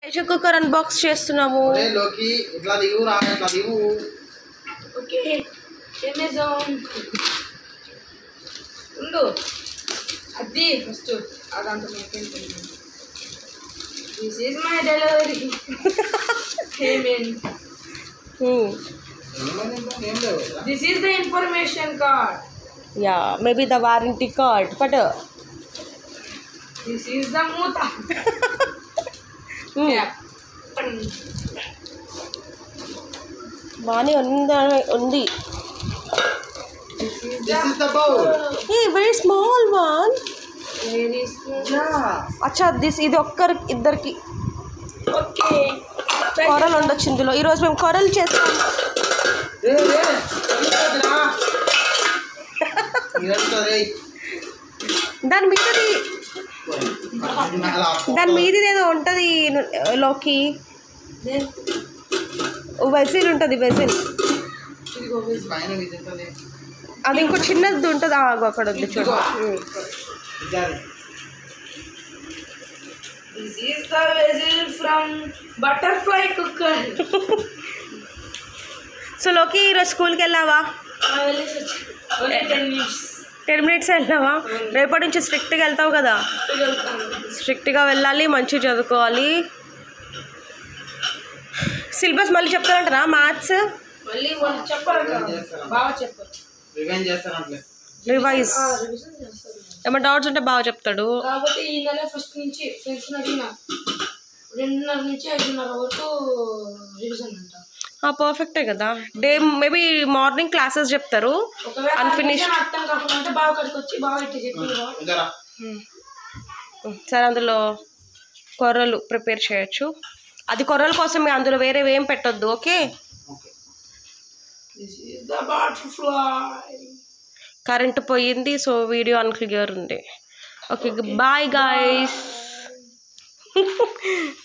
Pressure cooker unbox చేస్తున్నాము ఒరే లోకి ఇట్లా దిగు రా ఇట్లా దిగు ఓకే అమెజాన్ ఉండు అది ఫస్ట్ అదంతా this is my delivery payment ఏం లేవు కదా. This is the information card yeah maybe the warranty card but this is the మూత బాగానే ఉంది ఉంది This is the bowl. A very small one very Yeah. అచ్చా దిస్ ఇది ఒక్కరి ఇద్దరికి ఓకే కొరలు ఉండొచ్చు ఇందులో ఈరోజు మేము కొరలు చేస్తాం రే, రే, తీసుకోవద్దురా. ఇదంతా రే. దాని మీదది అలా దాని మీదది ఏదో ఉంటుంది లోకి వెజిల్ ఉంటుంది వెజిల్ ఇదిగో పైన ఇది ఉంటుంది. అది ఇంకో చిన్నది ఉంటుంది ఆ, అగో అక్కడ ఉంది చూడు ఉమ్. ఇదారి. This is the vessel from Butterfly cooker so లోకి ఈరోజు స్కూల్కి వెళ్ళావా వెళ్ళేసి వచ్చి only ten minutes ten minutes వెళ్ళావా రేపటి నుంచి స్ట్రిక్ట్గా వెళ్తావు కదా స్ట్రిక్ట్గా వెళ్ళాలి మంచిగా చదువుకోవాలి సిలబస్ మళ్ళీ చెప్తారంటారా మ్యాథ్స్ మళ్ళీ వాళ్ళు చెప్పారు కదా బాగా చెప్పారు రివెంజ్ చేస్తానంటే రివైజ్ రివిజన్ చేస్తారు ఏమైనా డౌట్స్ ఉంటే బాగా చెప్తాడు కాబట్టి ఈ నెల ఫస్ట్ నుంచి ఫ్రెండ్స్ అడిగిన రెండున్నర నుంచి ఐదున్నర వరకు రివిజన్ అంట పర్ఫెక్టే కదా డే మేబీ మార్నింగ్ క్లాసెస్ చెప్తారు ఒకవేళ Unfinished. revision అర్థం కాకుండా అంటే బాగా కడికి వచ్చి బాగా ఇట్లా చెప్పింది ఇదరా సరే అందులో కొర్రలు ప్రిపేర్ చేయొచ్చు అది కొర్రల కోసం అందులో వేరే ఏం పెట్టొద్దు okay okay this is the Butterfly current పోయింది సో వీడియో అన్క్లియర్ ఉంది ఓకే బాయ్ గాయస్